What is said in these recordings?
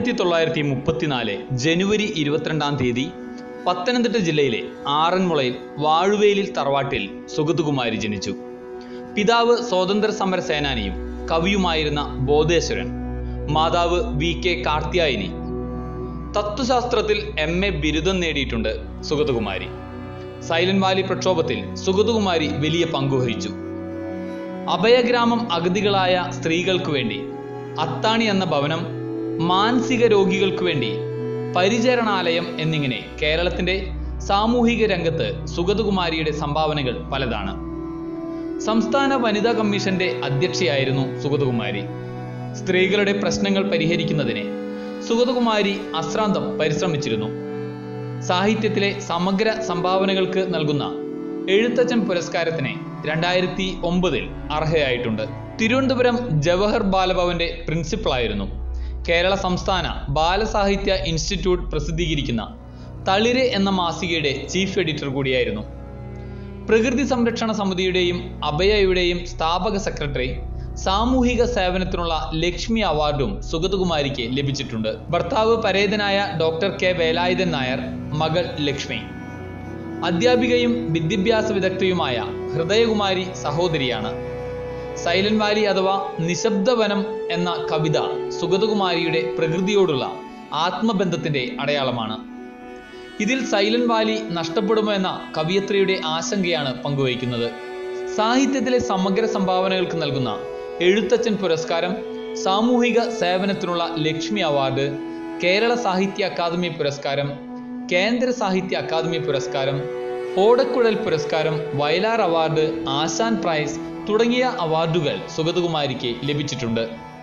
ആയിരത്തി തൊള്ളായിരത്തി മുപ്പത്തിനാല് ജനുവരി ഇരുപത്തിരണ്ടാം തീയതി പത്തനംതിട്ട ജില്ലയിലെ ആറന്മുളയിൽ വാഴുവേലിൽ തറവാട്ടിൽ സുഗതകുമാരി ജനിച്ചു പിതാവ് സ്വാതന്ത്ര്യ സമര സേനാനിയും കവിയുമായിരുന്ന ബോധേശ്വരൻ മാതാവ് വി കെ കാർത്യായനി തത്വശാസ്ത്രത്തിൽ എം എ ബിരുദം നേടിയിട്ടുണ്ട് സുഗതകുമാരി സൈലന്റ് വാലി പ്രക്ഷോഭത്തിൽ സുഗതകുമാരി വലിയ പങ്കുവഹിച്ചു അഭയഗ്രാമം അഗതികളായ സ്ത്രീകൾക്ക് വേണ്ടി അത്താണി എന്ന ഭവനം മാനസിക രോഗികൾക്ക് വേണ്ടി പരിചരണാലയം എന്നിങ്ങനെ കേരളത്തിന്റെ സാമൂഹിക രംഗത്ത് സുഗതകുമാരിയുടെ സംഭാവനകൾ പലതാണ് സംസ്ഥാന വനിതാ കമ്മീഷന്റെ അധ്യക്ഷയായിരുന്നു സുഗതകുമാരി സ്ത്രീകളുടെ പ്രശ്നങ്ങൾ പരിഹരിക്കുന്നതിന് സുഗതകുമാരി അശ്രാന്തം പരിശ്രമിച്ചിരുന്നു സാഹിത്യത്തിലെ സമഗ്ര സംഭാവനകൾക്ക് നൽകുന്ന എഴുത്തച്ഛൻ പുരസ്കാരത്തിന് രണ്ടായിരത്തി ഒമ്പതിൽ അർഹയായിട്ടുണ്ട് തിരുവനന്തപുരം ജവഹർ ബാലഭവന്റെ പ്രിൻസിപ്പളായിരുന്നു കേരള സംസ്ഥാന ബാലസാഹിത്യ ഇൻസ്റ്റിറ്റ്യൂട്ട് പ്രസിദ്ധീകരിക്കുന്ന തളിര് എന്ന മാസികയുടെ ചീഫ് എഡിറ്റർ കൂടിയായിരുന്നു പ്രകൃതി സംരക്ഷണ സമിതിയുടെയും അഭയയുടെയും സ്ഥാപക സെക്രട്ടറി സാമൂഹിക സേവനത്തിനുള്ള ലക്ഷ്മി അവാർഡും സുഗതകുമാരിക്ക് ലഭിച്ചിട്ടുണ്ട് ഭർത്താവ് പരേതനായ ഡോക്ടർ കെ വേലായുധൻ നായർ മകൾ ലക്ഷ്മി അധ്യാപികയും വിദ്യാഭ്യാസ വിദഗ്ധയുമായ ഹൃദയകുമാരി സഹോദരിയാണ് സൈലന്റ് വാലി അഥവാ നിശബ്ദവനം എന്ന കവിത സുഗതകുമാരിയുടെ പ്രകൃതിയോടുള്ള ആത്മബന്ധത്തിന്റെ അടയാളമാണ് ഇതിൽ സൈലന്റ് വാലി നഷ്ടപ്പെടുമോ എന്ന കവിയത്രിയുടെ ആശങ്കയാണ് പങ്കുവയ്ക്കുന്നത് സാഹിത്യത്തിലെ സമഗ്ര സംഭാവനകൾക്ക് നൽകുന്ന എഴുത്തച്ഛൻ പുരസ്കാരം സാമൂഹിക സേവനത്തിനുള്ള ലക്ഷ്മി അവാർഡ് കേരള സാഹിത്യ അക്കാദമി പുരസ്കാരം കേന്ദ്ര സാഹിത്യ അക്കാദമി പുരസ്കാരം ഓടക്കുഴൽ പുരസ്കാരം വയലാർ അവാർഡ് ആശാൻ പ്രൈസ് തുടങ്ങിയ അവാർഡുകൾ സുഗതകുമാരിക്ക് ലഭിച്ചിട്ടുണ്ട്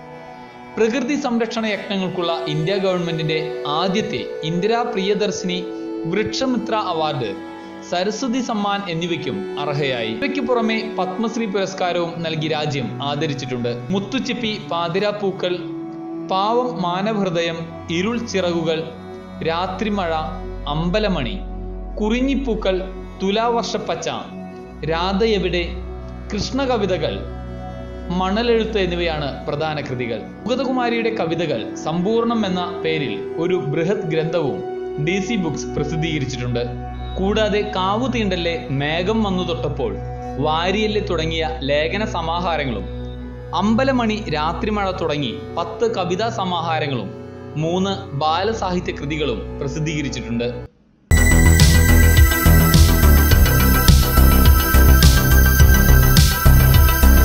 പ്രകൃതി സംരക്ഷണ യജ്ഞങ്ങൾക്കുള്ള ഇന്ത്യ ഗവൺമെന്റിന്റെ ആദ്യത്തെ ഇന്ദിരാ പ്രിയദർശിനി വൃക്ഷമിത്ര അവാർഡ് സരസ്വതി സമ്മാൻ എന്നിവയ്ക്കും അർഹയായി ഇവയ്ക്ക് പുറമെ പത്മശ്രീ പുരസ്കാരവും നൽകി രാജ്യം ആദരിച്ചിട്ടുണ്ട് മുത്തുച്ചിപ്പി പാതിരാപ്പൂക്കൾ പാവം മാനവഹൃദയം ഇരുൾ ചിറകുകൾ രാത്രിമഴ അമ്പലമണി കുറിഞ്ഞിപ്പൂക്കൾ തുലാവർഷപ്പച്ച രാധയെവിടെ കൃഷ്ണകവിതകൾ മണലെഴുത്ത് എന്നിവയാണ് പ്രധാന കൃതികൾ മുഗതകുമാരിയുടെ കവിതകൾ സമ്പൂർണം എന്ന പേരിൽ ഒരു ബൃഹത് ഗ്രന്ഥവും ഡി സി ബുക്സ് പ്രസിദ്ധീകരിച്ചിട്ടുണ്ട് കൂടാതെ കാവു തീണ്ടല്ലേ മേഘം വന്നു തൊട്ടപ്പോൾ വാരിയല്ല് തുടങ്ങിയ ലേഖന സമാഹാരങ്ങളും അമ്പലമണി രാത്രിമഴ തുടങ്ങി പത്ത് കവിതാ സമാഹാരങ്ങളും മൂന്ന് ബാലസാഹിത്യ കൃതികളും പ്രസിദ്ധീകരിച്ചിട്ടുണ്ട്